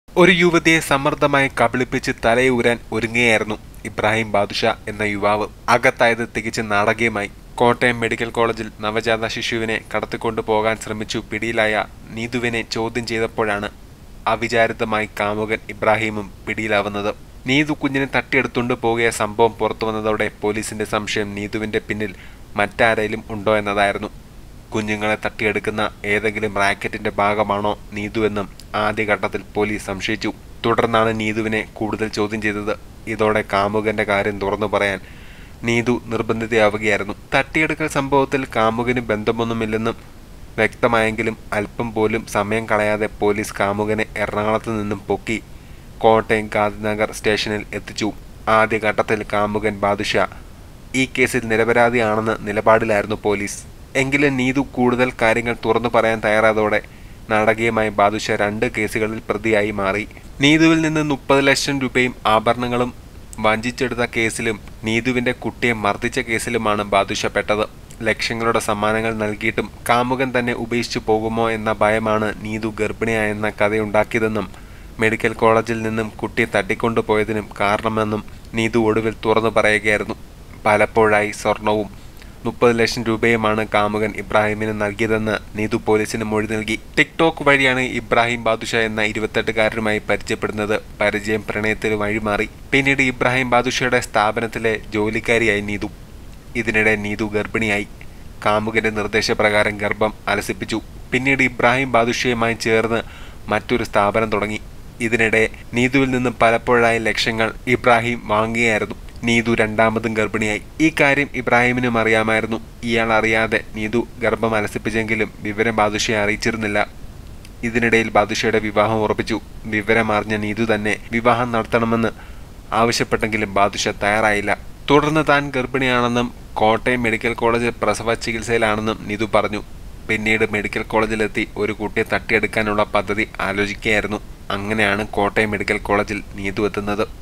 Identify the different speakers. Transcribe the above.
Speaker 1: ഒരു യുവതിയെ സമ്മർദ്ദമായി കബളിപ്പിച്ച് തലയൂരാൻ ഒരുങ്ങുകയായിരുന്നു ഇബ്രാഹിം ബാദുഷ എന്ന യുവാവ് അകത്തായത് തികച്ച് നാടകീയമായി കോട്ടയം മെഡിക്കൽ കോളേജിൽ നവജാത ശിശുവിനെ കടത്തിക്കൊണ്ടു പോകാൻ ശ്രമിച്ചു പിടിയിലായ നീതുവിനെ ചോദ്യം ചെയ്തപ്പോഴാണ് അവിചാരിതമായി കാമുകൻ ഇബ്രാഹിമും പിടിയിലാവുന്നത് നീതു കുഞ്ഞിനെ തട്ടിയെടുത്തുകൊണ്ട് പോകിയ സംഭവം പുറത്തു വന്നതോടെ പോലീസിന്റെ സംശയം നീതുവിന്റെ പിന്നിൽ മറ്റാരെങ്കിലും ഉണ്ടോ എന്നതായിരുന്നു കുഞ്ഞുങ്ങളെ തട്ടിയെടുക്കുന്ന ഏതെങ്കിലും റാക്കറ്റിന്റെ ഭാഗമാണോ നീതു എന്നും ആദ്യഘട്ടത്തിൽ പോലീസ് സംശയിച്ചു തുടർന്നാണ് നീതുവിനെ കൂടുതൽ ചോദ്യം ചെയ്തത് ഇതോടെ കാമുകന്റെ കാര്യം തുറന്നു പറയാൻ നീതു നിർബന്ധിതയാവുകയായിരുന്നു തട്ടിയെടുക്കൽ സംഭവത്തിൽ കാമുകന് ബന്ധമൊന്നുമില്ലെന്നും വ്യക്തമായെങ്കിലും അല്പം പോലും സമയം കളയാതെ പോലീസ് കാമുകനെ എറണാകുളത്ത് നിന്നും പൊക്കി കോട്ടയം ഗാന്ധിനഗർ സ്റ്റേഷനിൽ എത്തിച്ചു ആദ്യഘട്ടത്തിൽ കാമുകൻ ബാദുഷ ഈ കേസിൽ നിരപരാധിയാണെന്ന് നിലപാടിലായിരുന്നു പോലീസ് എങ്കിലും നീതു കൂടുതൽ കാര്യങ്ങൾ തുറന്നു പറയാൻ തയ്യാറായതോടെ നാടകീയമായി ബാദുഷ രണ്ട് കേസുകളിൽ പ്രതിയായി മാറി നീതുവിൽ നിന്ന് മുപ്പത് ലക്ഷം രൂപയും ആഭരണങ്ങളും വഞ്ചിച്ചെടുത്ത കേസിലും നീതുവിന്റെ കുട്ടിയെ മർദ്ദിച്ച കേസിലുമാണ് ബാദുഷ പെട്ടത് ലക്ഷങ്ങളുടെ സമ്മാനങ്ങൾ നൽകിയിട്ടും കാമുകൻ തന്നെ ഉപേക്ഷിച്ചു പോകുമോ എന്ന ഭയമാണ് നീതു ഗർഭിണിയായെന്ന കഥയുണ്ടാക്കിയതെന്നും മെഡിക്കൽ കോളേജിൽ നിന്നും കുട്ടിയെ തട്ടിക്കൊണ്ടുപോയതിനും കാരണമെന്നും നീതു ഒടുവിൽ തുറന്നു പറയുകയായിരുന്നു പലപ്പോഴായി സ്വർണവും മുപ്പത് ലക്ഷം രൂപയുമാണ് കാമുകൻ ഇബ്രാഹിമിന് നൽകിയതെന്ന് നീതു പോലീസിന് മൊഴി നൽകി ടിക്ടോക്ക് വഴിയാണ് ഇബ്രാഹിം ബാദുഷ എന്ന ഇരുപത്തെട്ടുകാരനുമായി പരിചയപ്പെടുന്നത് പരിചയം പ്രണയത്തിൽ വഴിമാറി പിന്നീട് ഇബ്രാഹിം ബാദുഷയുടെ സ്ഥാപനത്തിലെ ജോലിക്കാരിയായി നീതു ഇതിനിടെ നീതു ഗർഭിണിയായി കാമുകന്റെ നിർദ്ദേശപ്രകാരം ഗർഭം അലസിപ്പിച്ചു പിന്നീട് ഇബ്രാഹിം ബാദുഷയുമായി ചേർന്ന് മറ്റൊരു സ്ഥാപനം തുടങ്ങി ഇതിനിടെ നീതുവിൽ നിന്നും പലപ്പോഴായി ലക്ഷങ്ങൾ ഇബ്രാഹിം വാങ്ങുകയായിരുന്നു നീതു രണ്ടാമതും ഗർഭിണിയായി ഈ കാര്യം ഇബ്രാഹിമിനും അറിയാമായിരുന്നു ഇയാൾ അറിയാതെ നീതു ഗർഭം അലസിപ്പിച്ചെങ്കിലും വിവരം ബാദുഷയെ അറിയിച്ചിരുന്നില്ല ഇതിനിടയിൽ ബാദുഷയുടെ വിവാഹം ഉറപ്പിച്ചു വിവരമറിഞ്ഞ നീതു തന്നെ വിവാഹം നടത്തണമെന്ന് ആവശ്യപ്പെട്ടെങ്കിലും ബാദുഷ തയ്യാറായില്ല തുടർന്ന് താൻ ഗർഭിണിയാണെന്നും കോട്ടയം മെഡിക്കൽ കോളേജിൽ പ്രസവ ചികിത്സയിലാണെന്നും നിതു പറഞ്ഞു പിന്നീട് മെഡിക്കൽ കോളേജിലെത്തി ഒരു കുട്ടിയെ തട്ടിയെടുക്കാനുള്ള പദ്ധതി ആലോചിക്കുകയായിരുന്നു അങ്ങനെയാണ് കോട്ടയം മെഡിക്കൽ കോളേജിൽ നീതു എത്തുന്നത്